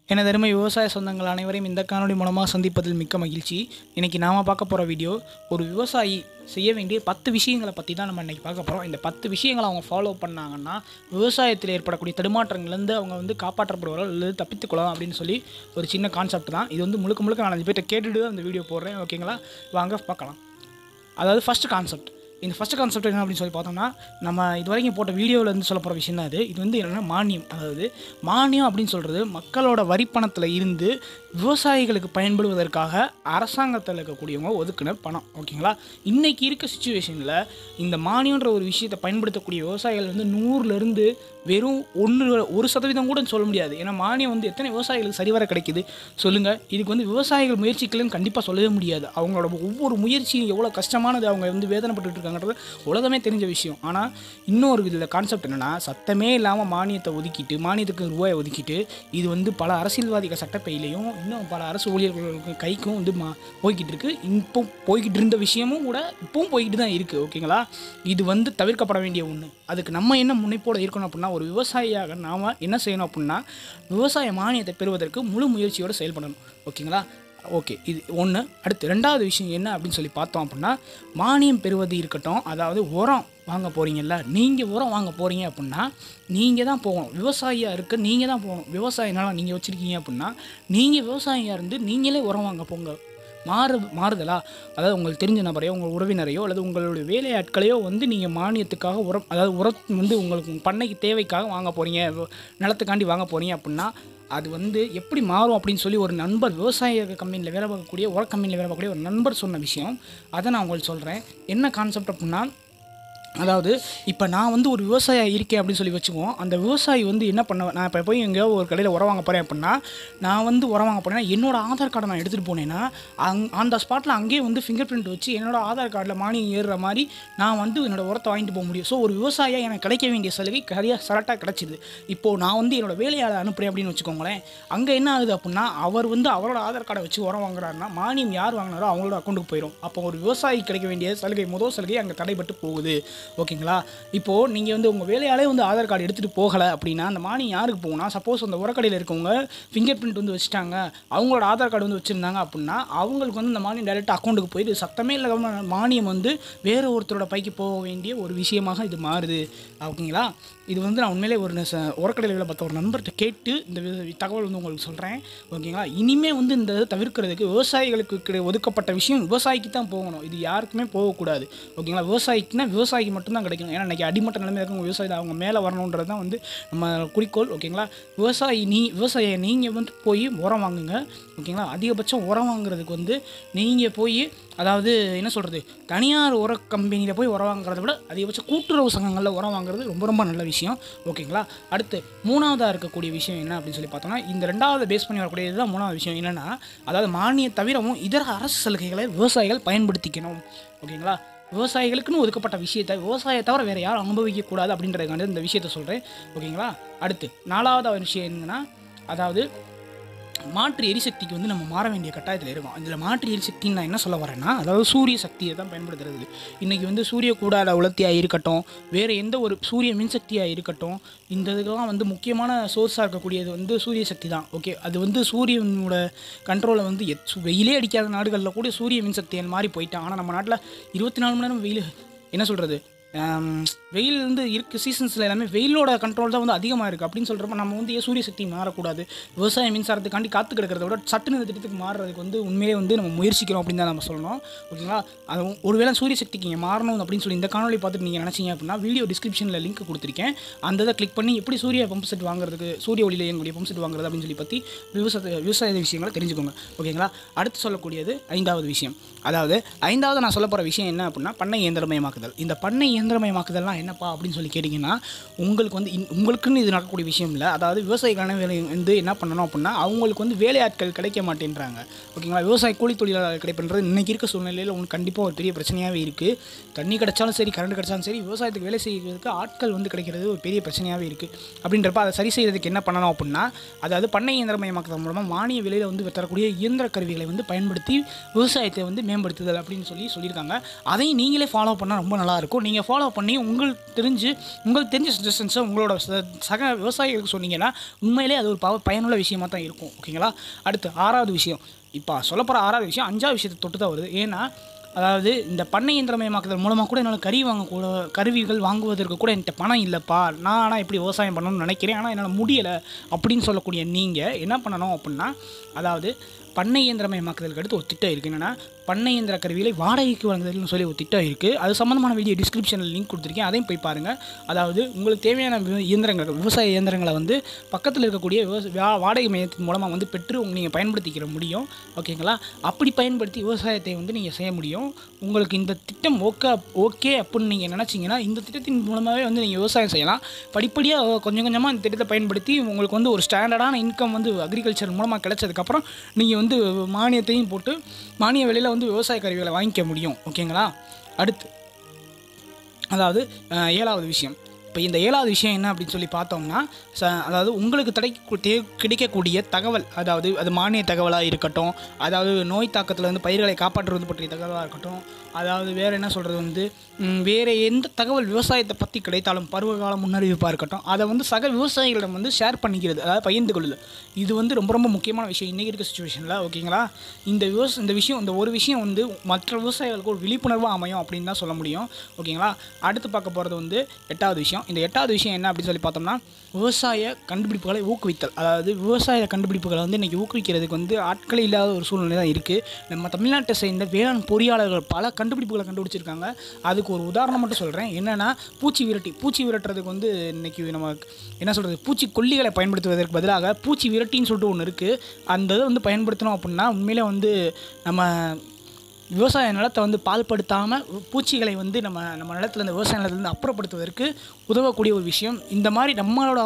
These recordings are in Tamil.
எனது அருமை விவசாய சொந்தங்கள் அனைவரையும் இந்த காணொளி மூலமாக சந்திப்பதில் மிக்க மகிழ்ச்சி இன்றைக்கி நாம் பார்க்க போகிற வீடியோ ஒரு விவசாயி செய்ய வேண்டிய பத்து விஷயங்களை பற்றி தான் நம்ம இன்றைக்கி பார்க்க போகிறோம் இந்த பத்து விஷயங்களை அவங்க ஃபாலோ பண்ணாங்கன்னா விவசாயத்தில் ஏற்படக்கூடிய தடுமாற்றங்கள்லேருந்து அவங்க வந்து காப்பாற்றப்படுவார்கள் அல்லது தப்பித்துக்கொள்ளலாம் அப்படின்னு சொல்லி ஒரு சின்ன கான்செப்ட் தான் இது வந்து முழுக்க முழுக்க நான் அஞ்சு பேர்ட்ட கேட்டுட்டு தான் இந்த வீடியோ போடுறேன் ஓகேங்களா வாங்க பார்க்கலாம் அதாவது ஃபஸ்ட்டு கான்செப்ட் இந்த ஃபஸ்ட்டு கான்செப்ட் என்ன அப்படின்னு சொல்லி பார்த்தோம்னா நம்ம இது வரைக்கும் போட்ட வீடியோவில் இருந்து சொல்ல போகிற விஷயம் தான் அது இது வந்து என்னென்னா மானியம் அதாவது மானியம் அப்படின்னு சொல்கிறது மக்களோட வரிப்பணத்தில் இருந்து விவசாயிகளுக்கு பயன்படுவதற்காக அரசாங்கத்தில் இருக்கக்கூடியவங்க ஒதுக்குன பணம் ஓகேங்களா இன்றைக்கி இருக்க சுச்சுவேஷனில் இந்த மானியன்ற ஒரு விஷயத்தை பயன்படுத்தக்கூடிய விவசாயிகள் வந்து நூறுலேருந்து வெறும் ஒன்று ஒரு சதவீதம் கூட சொல்ல முடியாது ஏன்னா மானியம் வந்து எத்தனை விவசாயிகளுக்கு சரிவர கிடைக்குது சொல்லுங்கள் இதுக்கு வந்து விவசாயிகள் முயற்சிக்கலன்னு கண்டிப்பாக சொல்லவே முடியாது அவங்களோட ஒவ்வொரு முயற்சியும் எவ்வளோ கஷ்டமானது அவங்க வந்து வேதனைப்பட்டுட்டு இருக்காங்கன்றது உலகமே தெரிஞ்ச விஷயம் ஆனால் இன்னொரு இதில் கான்செப்ட் என்னென்னா சத்தமே இல்லாமல் மானியத்தை ஒதுக்கிட்டு மானியத்துக்கு ரூபாயை ஒதுக்கிட்டு இது வந்து பல அரசியல்வாதிகள் சட்டப்பையிலையும் இன்னும் பல அரசு ஊழியர்களுக்கு கைக்கும் வந்து மா போய்கிட்டு இருக்கு இப்போ போய்கிட்டு இருந்த விஷயமும் கூட இப்பவும் போய்கிட்டு தான் இருக்குது ஓகேங்களா இது வந்து தவிர்க்கப்பட வேண்டிய ஒன்று அதுக்கு நம்ம என்ன முனைப்போடு இருக்கணும் அப்படின்னா ஒரு விவசாயியாக நாம் என்ன செய்யணும் அப்படின்னா விவசாய மானியத்தை பெறுவதற்கு முழு முயற்சியோடு செயல்படணும் ஓகேங்களா ஓகே இது ஒன்று அடுத்து ரெண்டாவது விஷயம் என்ன அப்படின்னு சொல்லி பார்த்தோம் அப்படின்னா மானியம் பெறுவது இருக்கட்டும் அதாவது உரம் வாங்க போகிறீங்கல்ல நீங்கள் உரம் வாங்க போகிறீங்க அப்படின்னா நீங்கள் தான் போகணும் விவசாயியாக இருக்க நீங்கள் தான் போகணும் விவசாய நிலம் நீங்கள் வச்சுருக்கீங்க அப்படின்னா நீங்கள் விவசாயியாக இருந்து நீங்களே உரம் வாங்க போங்க மாறு மாறுதலா அதாவது உங்களுக்கு தெரிஞ்ச நபரையோ உங்கள் உறவினரையோ அல்லது உங்களுடைய வேலையாட்களையோ வந்து நீங்கள் மானியத்துக்காக உரம் அதாவது உரம் வந்து உங்களுக்கு உங்க பண்ணைக்கு தேவைக்காக வாங்க போகிறீங்க நிலத்துக்காண்டி வாங்க போகிறீங்க அப்படின்னா அது வந்து எப்படி மாறும் அப்படின்னு சொல்லி ஒரு நண்பர் விவசாய கம்பெனியில் வேலை பார்க்கக்கூடிய உர கம்பெனியில் வேலை பார்க்கக்கூடிய ஒரு நண்பர் சொன்ன விஷயம் அதை நான் உங்களுக்கு சொல்கிறேன் என்ன கான்செப்ட் அப்படின்னா அதாவது இப்போ நான் வந்து ஒரு விவசாயி இருக்கேன் அப்படின்னு சொல்லி வச்சுக்குவோம் அந்த விவசாயி வந்து என்ன பண்ண நான் இப்போ போய் எங்கேயோ ஒரு கடையில் உரம் வாங்க போகிறேன் அப்படின்னா நான் வந்து உரம் வாங்க போனேன்னா என்னோட ஆதார் கார்டை நான் எடுத்துகிட்டு போனேன்னா அங் அந்த ஸ்பாட்டில் அங்கேயே வந்து ஃபிங்கர் பிரிண்ட் வச்சு என்னோட ஆதார் கார்டில் மானியம் ஏறுற மாதிரி நான் வந்து என்னோட உரத்தை வாங்கிட்டு போக முடியும் ஸோ ஒரு விவசாயியாக எனக்கு கிடைக்க வேண்டிய சலுகை சரியாக சரட்டாக கிடச்சிது இப்போது நான் வந்து என்னோட வேலையாளை அனுப்புகிறேன் அப்படின்னு வச்சுக்கோங்களேன் அங்கே என்ன ஆகுது அப்படின்னா அவர் வந்து அவரோட ஆதார் கார்டை வச்சு உரம் வாங்குறாருன்னா மானியம் யார் வாங்கினாரோ அவங்களோட அக்கௌண்ட்டுக்கு போயிடும் அப்போ ஒரு விவசாயி கிடைக்க வேண்டிய சலுகை முதல் சலுகை அங்கே தடைபட்டு போகுது ஓகேங்களா இப்போது நீங்கள் வந்து உங்கள் வேலையாலே வந்து ஆதார் கார்டு எடுத்துகிட்டு போகலை அப்படின்னா அந்த மானியம் யாருக்கு போகும்னா சப்போஸ் அந்த உரக்கடையில் இருக்கவங்க ஃபிங்கர் பிரிண்ட் வந்து வச்சுட்டாங்க அவங்களோட ஆதார் கார்டு வந்து வச்சுருந்தாங்க அப்படின்னா அவங்களுக்கு வந்து இந்த மானியம் டேரெக்டாக அக்கௌண்ட்டுக்கு போயிட்டு சத்தமே இல்லாம மானியம் வந்து வேறு ஒருத்தரோட பைக்கு போக வேண்டிய ஒரு விஷயமாக இது மாறுது ஓகேங்களா இது வந்து நான் உண்மையிலே ஒரு நெச- உரக்கடையில் வேலை பார்த்த ஒரு நண்பர்கிட்ட கேட்டு இந்த வி- தகவல் வந்து உங்களுக்கு சொல்கிறேன் ஓகேங்களா இனிமே வந்து இந்த இதை தவிர்க்கிறதுக்கு விவசாயிகளுக்கு கிடை- ஒதுக்கப்பட்ட விஷயம் விவசாயிக்கு தான் போகணும் இது யாருக்குமே போகக்கூடாது ஓகேங்களா விவசாயிக்குனா விவசாயிக்கு மட்டும்தான் கிடைக்கணும் ஏன்னா இன்றைக்கி அடிமட்ட நிலைமை இருக்கவங்க விவசாயி தான் அவங்க மேலே வரணுன்றது தான் வந்து நம்ம குறிக்கோள் ஓகேங்களா விவசாயி நீ விவசாயியை நீங்கள் வந்து போய் உரம் வாங்குங்க ஓகேங்களா அதிகபட்சம் உரம் வாங்குறதுக்கு வந்து நீங்கள் போய் அதாவது என்ன சொல்கிறது தனியார் உர கம்பெனியில் போய் உரம் வாங்குறத விட அதிகபட்சம் கூட்டுறவு சங்கங்களில் உரம் வாங்குறது ரொம்ப ரொம்ப நல்ல விஷயம் ஓகேங்களா அடுத்து மூணாவதாக இருக்கக்கூடிய விஷயம் என்ன அப்படின்னு சொல்லி பார்த்தோம்னா இந்த ரெண்டாவது பேஸ் பண்ணி வரக்கூடிய இதுதான் மூணாவது விஷயம் என்னென்னா அதாவது மானிய தவிரவும் இதர அரசு சலுகைகளை விவசாயிகள் பயன்படுத்திக்கணும் ஓகேங்களா விவசாயிகளுக்குன்னு ஒதுக்கப்பட்ட விஷயத்தை விவசாயத்தை தவிர வேறு யாரும் அனுபவிக்கக்கூடாது அப்படின்றதுக்காண்டி இந்த விஷயத்தை சொல்கிறேன் ஓகேங்களா அடுத்து நாலாவது விஷயம் என்னன்னா அதாவது மாற்று எரிசக்திக்கு வந்து நம்ம மாற வேண்டிய கட்டாயத்தில் இருக்கோம் இதில் மாற்று எரிசக்தின்னு நான் என்ன சொல்ல வரேன்னா அதாவது சூரிய சக்தியை தான் பயன்படுத்துறது இன்றைக்கி வந்து சூரிய கூடாத உலர்த்தியாக இருக்கட்டும் வேறு எந்த ஒரு சூரிய மின்சக்தியாக இருக்கட்டும் இந்த இதுக்கெல்லாம் வந்து முக்கியமான சோர்ஸாக இருக்கக்கூடியது வந்து சூரிய சக்தி தான் ஓகே அது வந்து சூரியனோட கண்ட்ரோலை வந்து எத் சு- வெயிலே அடிக்காத நாடுகளில் கூட சூரிய மின்சக்தி மாறி போயிட்டான் ஆனால் நம்ம நாட்டில் இருபத்தி நாலு மணி நேரம் வெயில் என்ன சொல்கிறது வெயில் வந்து இருக்கு சீசன்ஸில் எல்லாமே வெயிலோட கண்ட்ரோல் தான் வந்து அதிகமாக இருக்குது அப்படின்னு சொல்கிறப்ப நம்ம வந்து ஏன் சூரிய சக்தி மாறக்கூடாது விவசாய மின்சாரத்துக்காண்டி காத்து கிடக்கிறத விட சட்டுன்னு இந்த திட்டத்துக்கு மாறுறதுக்கு வந்து உண்மையிலே வந்து நம்ம முயற்சிக்கிறோம் அப்படின்னு தான் நம்ம சொல்லணும் ஓகேங்களா அது ஒருவேளை சூரிய சக்திக்கு இங்கே மாறணும் அப்படின்னு சொல்லி இந்த காணொலி பார்த்துட்டு நீங்கள் நினச்சிங்க அப்படின்னா வீடியோ டிஸ்கிரிப்ஷனில் லிங்க் கொடுத்துருக்கேன் அந்த இதை கிளிக் பண்ணி எப்படி சூரிய பம்ப் செட் வாங்குறதுக்கு சூரிய ஒளியில் இயங்கக்கூடிய பம்ப் செட் வாங்குறது அப்படின்னு சொல்லி பற்றி விவசாய விவசாய விஷயங்களை தெரிஞ்சுக்கோங்க ஓகேங்களா அடுத்து சொல்லக்கூடியது ஐந்தாவது விஷயம் அதாவது ஐந்தாவது நான் சொல்ல போகிற விஷயம் என்ன அப்படின்னா பண்ணை இயந்திரமயமாக்குதல் இந்த பண்ணை இயந்திரமயமாக்குதல்லாம் என்னப்பா அப்படின்னு சொல்லி கேட்டிங்கன்னா உங்களுக்கு வந்து இன்- உங்களுக்குன்னு இது நடக்கக்கூடிய விஷயம் இல்லை அதாவது விவசாயிக்கான வேலை வந்து என்ன பண்ணணும் அப்படின்னா அவங்களுக்கு வந்து வேலையாட்கள் கிடைக்க மாட்டேன்றாங்க ஓகேங்களா விவசாய கூலி தொழிலாளர் கிடைப்புன்றது இன்றைக்கி இருக்க சூழ்நிலையில் உங்களுக்கு கண்டிப்பாக ஒரு பெரிய பிரச்சனையாகவே இருக்குது தண்ணி கிடைச்சாலும் சரி கரண்ட் கிடைச்சாலும் சரி விவசாயத்துக்கு வேலை செய்கிறதுக்கு ஆட்கள் வந்து கிடைக்கிறது ஒரு பெரிய பிரச்சனையாகவே இருக்குது அப்படின்றப்ப அதை சரி செய்கிறதுக்கு என்ன பண்ணணும் அப்படின்னா அதாவது பண்ணை இயந்திரமயமாக்குறது மூலமாக மானிய விலையில் வந்து தரக்கூடிய இயந்திர கருவிகளை வந்து பயன்படுத்தி விவசாயத்தை வந்து மேம்படுத்துதல் அப்படின்னு சொல்லி சொல்லியிருக்காங்க அதையும் நீங்களே ஃபாலோ பண்ணால் ரொம்ப நல்லாயிருக்கும் நீங்கள் ஃபாலோ ஃபாலோ பண்ணி உங்களுக்கு தெரிஞ்சு உங்களுக்கு தெரிஞ்ச சஜஷன்ஸை உங்களோட ச- சக விவசாயிகளுக்கு சொன்னீங்கன்னா உண்மையிலே அது ஒரு பவ பயனுள்ள விஷயமா தான் இருக்கும் ஓகேங்களா அடுத்து ஆறாவது விஷயம் இப்போ சொல்லப்போகிற ஆறாவது விஷயம் அஞ்சாவது விஷயத்தை தொட்டு தான் வருது ஏன்னா அதாவது இந்த பண்ணை இயந்திரமயமாக்குதல் மூலமாக கூட என்னால் கருவி வாங்க கூட கருவிகள் வாங்குவதற்கு கூட என்கிட்ட பணம் இல்லைப்பா நான் ஆனால் எப்படி விவசாயம் பண்ணணும்னு நினைக்கிறேன் ஆனால் என்னால் முடியலை அப்படின்னு சொல்லக்கூடிய நீங்கள் என்ன பண்ணணும் அப்படின்னா அதாவது பண்ணை இயந்திரமயமாக்குதலுக்கு அடுத்து ஒரு திட்டம் இருக்குது என்னென்னா பண்ணை இயந்திர கருவிகளை வாடகைக்கு வழங்குதல்னு சொல்லி ஒரு திட்டம் இருக்குது அது சம்மந்தமான வீடியோ டிஸ்கிரிப்ஷனில் லிங்க் கொடுத்துருக்கேன் அதையும் போய் பாருங்கள் அதாவது உங்களுக்கு தேவையான வி- இயந்திரங்கள் விவசாய இயந்திரங்களை வந்து பக்கத்தில் இருக்கக்கூடிய விவசா- வா- வாடகை மையத்தின் மூலமாக வந்து பெற்று நீங்கள் பயன்படுத்திக்கிற முடியும் ஓகேங்களா அப்படி பயன்படுத்தி விவசாயத்தை வந்து நீங்கள் செய்ய முடியும் உங்களுக்கு இந்த திட்டம் ஓகே ஓகே அப்படின்னு நீங்கள் நினச்சிங்கன்னா இந்த திட்டத்தின் மூலமாகவே வந்து நீங்கள் விவசாயம் செய்யலாம் படிப்படியாக கொஞ்சம் கொஞ்சமாக இந்த திட்டத்தை பயன்படுத்தி உங்களுக்கு வந்து ஒரு ஸ்டாண்டர்டான இன்கம் வந்து அக்ரிகல்ச்சர் மூலமாக கிடைச்சதுக்கப்புறம் நீங்கள் வந்து மானியத்தையும் போட்டு மானிய விலையில் வந்து விவசாய கருவிகளை வாங்கிக்க முடியும் ஓகேங்களா அடுத்து அதாவது அஹ், ஏழாவது விஷயம் இப்போ இந்த ஏழாவது விஷயம் என்ன அப்படின்னு சொல்லி பார்த்தோம்னா ச அதாவது உங்களுக்கு கிடைக்க தே- கிடைக்கக்கூடிய தகவல் அதாவது அது மானிய தகவலாக இருக்கட்டும் அதாவது நோய் தாக்கத்தில் வந்து பயிர்களை காப்பாற்றுவது பற்றிய தகவலாக இருக்கட்டும் அதாவது வேறு என்ன சொல்கிறது வந்து ம், வேறு எந்த தகவல் விவசாயத்தை பற்றி கிடைத்தாலும் பருவகால முன்னறிவிப்பாக இருக்கட்டும் அதை வந்து சக விவசாயிகளிடம் வந்து ஷேர் பண்ணிக்கிறது அதாவது பகிர்ந்து கொள்ளுது இது வந்து ரொம்ப ரொம்ப முக்கியமான விஷயம் இன்றைக்கி இருக்க சுச்சுவேஷனில் ஓகேங்களா இந்த விவச இந்த விஷயம் இந்த ஒரு விஷயம் வந்து மற்ற விவசாயிகளுக்கு ஒரு விழிப்புணர்வாக அமையும் அப்படின்னு தான் சொல்ல முடியும் ஓகேங்களா அடுத்து பார்க்க போகிறது வந்து எட்டாவது விஷயம் இந்த எட்டாவது விஷயம் என்ன அப்படின்னு சொல்லி பார்த்தோம்னா விவசாய கண்டுபிடிப்புகளை ஊக்குவித்தல் அதாவது விவசாய கண்டுபிடிப்புகளை வந்து இன்றைக்கி ஊக்குவிக்கிறதுக்கு வந்து ஆட்களே இல்லாத ஒரு சூழ்நிலை தான் இருக்குது நம்ம தமிழ்நாட்டை சேர்ந்த வேளாண் பொறியாளர்கள் பல கண்டுபிடிப்புகளை கண்டுபிடிச்சிருக்காங்க அதுக்கு ஒரு உதாரணம் மட்டும் சொல்கிறேன் என்னென்னா பூச்சி விரட்டி பூச்சி விரட்டுறதுக்கு வந்து இன்றைக்கி நம்ம என்ன சொல்கிறது பூச்சி கொல்லிகளை பயன்படுத்துவதற்கு பதிலாக பூச்சி விரட்டின்னு சொல்லிட்டு ஒன்று இருக்குது அந்த இதை வந்து பயன்படுத்தினோம் அப்படின்னா உண்மையிலே வந்து நம்ம விவசாய நிலத்தை வந்து பால்படுத்தாமல் பூச்சிகளை வந்து நம்ம நம்ம நிலத்துல இந்த விவசாய நிலத்துலேருந்து அப்புறப்படுத்துவதற்கு உதவக்கூடிய ஒரு விஷயம் இந்த மாதிரி நம்மளோட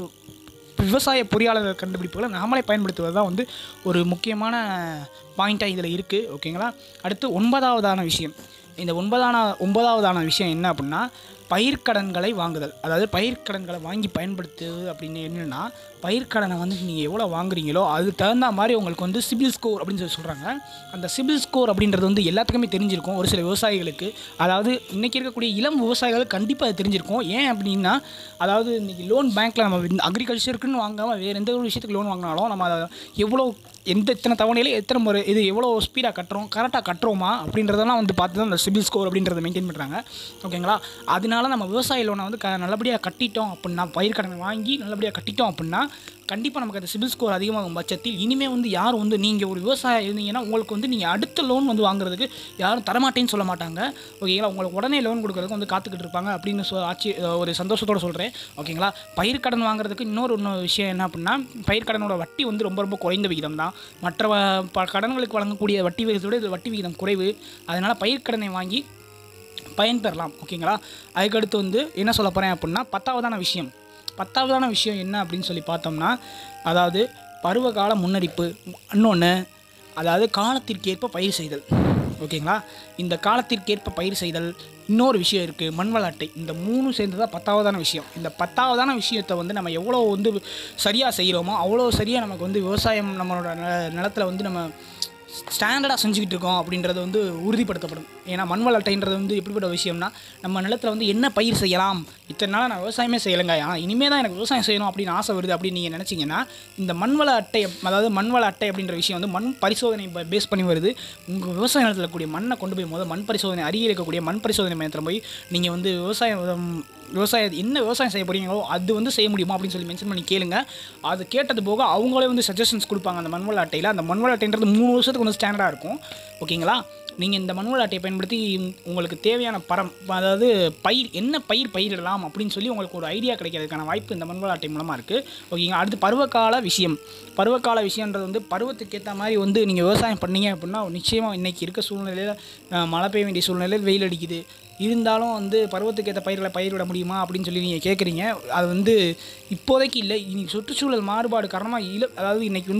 விவசாய பொறியாளர்கள் கண்டுபிடிப்புகளை நாமளே பயன்படுத்துவது தான் வந்து ஒரு முக்கியமான பாயிண்ட்டாக இதில் இருக்குது ஓகேங்களா அடுத்து ஒன்பதாவதான விஷயம் இந்த ஒன்பதான ஒன்பதாவதான விஷயம் என்ன அப்படின்னா பயிர்க்கடன்களை வாங்குதல் அதாவது பயிர்க்கடன்களை வாங்கி பயன்படுத்துவது அப்படின்னு என்னென்னா பயிர்க்கடனை வந்து நீங்கள் எவ்வளோ வாங்குறீங்களோ அது தகுந்த மாதிரி உங்களுக்கு வந்து சிபில் ஸ்கோர் அப்படின்னு சொல்லி சொல்கிறாங்க அந்த சிபில் ஸ்கோர் அப்படின்றது வந்து எல்லாத்துக்குமே தெரிஞ்சிருக்கும் ஒரு சில விவசாயிகளுக்கு அதாவது இன்றைக்கி இருக்கக்கூடிய இளம் விவசாயிகளுக்கு கண்டிப்பாக அது தெரிஞ்சிருக்கும் ஏன் அப்படின்னா அதாவது இன்றைக்கி லோன் பேங்க்கில் நம்ம அக்ரிகல்ச்சருக்குன்னு வாங்காமல் வேறு எந்த ஒரு விஷயத்துக்கு லோன் வாங்கினாலும் நம்ம அதை எவ்வளோ எந்த இத்தனை தவணையில எத்தனை முறை இது எவ்வளோ ஸ்பீடாக கட்டுறோம் கரெக்டாக கட்டுறோமா அப்படின்றதெல்லாம் வந்து பார்த்து தான் அந்த சிபில் ஸ்கோர் அப்படின்றத மெயின்டைன் பண்ணுறாங்க ஓகேங்களா அதனால நம்ம விவசாய லோனை வந்து க நல்லபடியாக கட்டிட்டோம் அப்படின்னா பயிர்க்கடனை வாங்கி நல்லபடியாக கட்டிட்டோம் அப்படின்னா கண்டிப்பாக நமக்கு அந்த சிபில் ஸ்கோர் அதிகமாகும் பட்சத்தில் இனிமேல் வந்து யார் வந்து நீங்கள் ஒரு விவசாயம் இருந்தீங்கன்னா உங்களுக்கு வந்து நீங்கள் அடுத்த லோன் வந்து வாங்குறதுக்கு யாரும் தரமாட்டேன்னு சொல்ல மாட்டாங்க ஓகேங்களா உங்களுக்கு உடனே லோன் கொடுக்கறதுக்கு வந்து காத்துக்கிட்டு இருப்பாங்க அப்படின்னு சொ ஆட்சி ஒரு சந்தோஷத்தோட சொல்கிறேன் ஓகேங்களா பயிர்க்கடன் வாங்குறதுக்கு இன்னொரு இன்னொரு விஷயம் என்ன அப்படின்னா பயிர்க்கடனோட வட்டி வந்து ரொம்ப ரொம்ப குறைந்த விகிதம் தான் மற்ற வ- ப- கடன்களுக்கு வழங்கக்கூடிய வட்டி விகிதத்தோட இது வட்டி விகிதம் குறைவு அதனால் பயிர்க்கடனை வாங்கி பயன்பெறலாம் ஓகேங்களா அதுக்கடுத்து வந்து என்ன சொல்ல போகிறேன் அப்படின்னா பத்தாவதான விஷயம் பத்தாவதான விஷயம் என்ன அப்படின்னு சொல்லி பார்த்தோம்னா அதாவது பருவகால முன்னறிப்பு இன்னொன்று அதாவது காலத்திற்கேற்ப பயிர் செய்தல் ஓகேங்களா இந்த காலத்திற்கேற்ப பயிர் செய்தல் இன்னொரு விஷயம் இருக்குது மண்வள அட்டை இந்த மூணு சேர்ந்து தான் பத்தாவதான விஷயம் இந்த பத்தாவதான விஷயத்தை வந்து நம்ம எவ்வளோ வந்து சரியாக செய்கிறோமோ அவ்வளோ சரியாக நமக்கு வந்து விவசாயம் நம்மளோட நில- நிலத்துல வந்து நம்ம ஸ்டாண்டர்டாக செஞ்சுக்கிட்டு இருக்கோம் அப்படின்றது வந்து உறுதிப்படுத்தப்படும் ஏன்னா மண்வள அட்டைன்றது வந்து எப்படிப்பட்ட விஷயம்னா நம்ம நிலத்துல வந்து என்ன பயிர் செய்யலாம் இத்தனை நாள் நான் விவசாயமே செய்யலைங்க ஆனால் இனிமேல் தான் எனக்கு விவசாயம் செய்யணும் அப்படின்னு ஆசை வருது அப்படின்னு நீங்கள் நினச்சிங்கன்னா இந்த மண்வள அட்டை அதாவது மண்வள அட்டை அப்படின்ற விஷயம் வந்து மண் பரிசோதனை பேஸ் பண்ணி வருது உங்கள் விவசாய நிலத்தில் இருக்கக்கூடிய மண்ணை கொண்டு போய் முதல் மண் பரிசோதனை அருகே இருக்கக்கூடிய மண் பரிசோதனை மையத்தில் போய் நீங்கள் வந்து விவசாயம் உம், விவசாயம் என்ன விவசாயம் செய்ய போறீங்களோ அது வந்து செய்ய முடியுமா அப்படின்னு சொல்லி மென்ஷன் பண்ணி கேளுங்க அது கேட்டது போக அவங்களே வந்து சஜஷன்ஸ் கொடுப்பாங்க அந்த மண்வள அட்டையில் அந்த மண்வள அட்டைன்றது மூணு வருஷத்துக்கு வந்து ஸ்டாண்டர்டாக இருக்கும் ஓகேங்களா நீங்கள் இந்த மண்வள அட்டையை பயன்படுத்தி உங்களுக்கு தேவையான பரம் அதாவது பயிர் என்ன பயிர் பயிரிடலாம் அப்படின்னு சொல்லி உங்களுக்கு ஒரு ஐடியா கிடைக்கிறதுக்கான வாய்ப்பு இந்த மண்வள அட்டை மூலமாக இருக்குது ஓகேங்களா அடுத்து பருவகால விஷயம் பருவகால விஷயன்றது வந்து பருவத்துக்கு ஏற்ற மாதிரி வந்து நீங்கள் விவசாயம் பண்ணீங்க அப்படின்னா நிச்சயமாக இன்றைக்கி இருக்க சூழ்நிலையில் அஹ், மழை பெய்ய வேண்டிய சூழ்நிலையில் வெயில் அடிக்குது இருந்தாலும் வந்து பருவத்துக்கு ஏற்ற பயிர்களை பயிரிட முடியுமா அப்படின்னு சொல்லி நீங்கள் கேட்குறீங்க அது வந்து இப்போதைக்கு இல்லை இன்னைக்கு சுற்றுச்சூழல் மாறுபாடு காரணமாக இல அதாவது இன்றைக்கி வந்து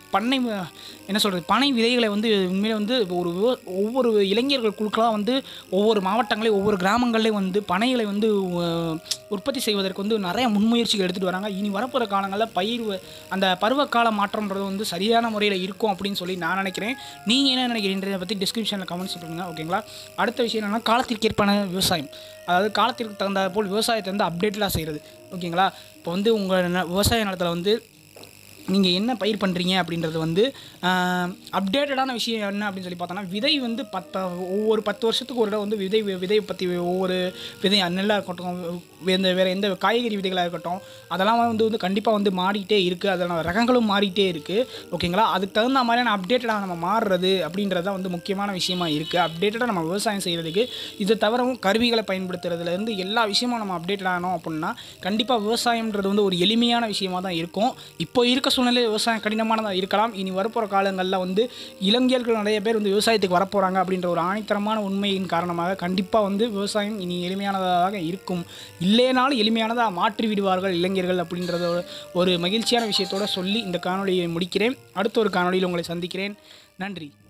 பண்ணை ம- என்ன சொல்கிறது பனை விதைகளை வந்து உண்மையிலே வந்து ஒரு விவ- ஒவ்வொரு இளைஞர்கள் குழுக்களாக வந்து ஒவ்வொரு மாவட்டங்களையும் ஒவ்வொரு கிராமங்கள்லேயும் வந்து பனைகளை வந்து அஹ், உற்பத்தி செய்வதற்கு வந்து நிறைய முன்முயற்சிகள் எடுத்துகிட்டு வராங்க இனி வரப்போகிற காலங்களில் பயிர் வ- அந்த பருவகால மாற்றம்ன்றது வந்து சரியான முறையில் இருக்கும் அப்படின்னு சொல்லி நான் நினைக்கிறேன் நீங்கள் என்ன நினைக்கிறீன்றதை பற்றி டிஸ்கிரிப்ஷனில் கமெண்ட்ஸ் பண்ணுங்கள் ஓகேங்களா அடுத்த விஷயம் என்னென்னா காலத்திற்கேற்பான விவசாயம் அதாவது காலத்திற்கு தகுந்த போல் விவசாயத்தை வந்து அப்டேட்டடாக செய்கிறது ஓகேங்களா இப்போ வந்து உங்கள் ந- விவசாய நிலத்தில் வந்து நீங்கள் என்ன பயிர் பண்ணுறீங்க அப்படின்றது வந்து அப்டேட்டடான விஷயம் என்ன அப்படின்னு சொல்லி பார்த்தோன்னா விதை வந்து பத்து ஒவ்வொரு பத்து வருஷத்துக்கு ஒரு தடவை வந்து விதை விதையை பற்றி ஒவ்வொரு விதை நெல்லாக இருக்கட்டும் இந்த வேறு எந்த காய்கறி விதைகளாக இருக்கட்டும் அதெல்லாம் வந்து வந்து கண்டிப்பாக வந்து மாறிக்கிட்டே இருக்குது அதெல்லாம் ரகங்களும் மாறிக்கிட்டே இருக்குது ஓகேங்களா அதுக்கு தகுந்த மாதிரியான அப்டேட்டடாக நம்ம மாறுறது அப்படின்றது தான் வந்து முக்கியமான விஷயமா இருக்குது அப்டேட்டடாக நம்ம விவசாயம் செய்கிறதுக்கு இது தவிரவும் கருவிகளை பயன்படுத்துறதுலேருந்து எல்லா விஷயமும் நம்ம அப்டேட் ஆனோம் அப்படின்னா கண்டிப்பாக விவசாயம்ன்றது வந்து ஒரு எளிமையான விஷயமா தான் இருக்கும் இப்போ இருக்க சூழ்நிலை விவசாயம் கடினமானதாக இருக்கலாம் இனி வரப்போகிற காலங்களில் வந்து இளைஞர்கள் நிறைய பேர் வந்து விவசாயத்துக்கு வரப்போகிறாங்க அப்படின்ற ஒரு ஆணித்தரமான உண்மையின் காரணமாக கண்டிப்பாக வந்து விவசாயம் இனி எளிமையானதாக இருக்கும் இல்லைனாலும் எளிமையானதாக மாற்றி விடுவார்கள் இளைஞர்கள் அப்படின்றத ஒரு மகிழ்ச்சியான விஷயத்தோட சொல்லி இந்த காணொளியை முடிக்கிறேன் அடுத்த ஒரு காணொளியில் உங்களை சந்திக்கிறேன் நன்றி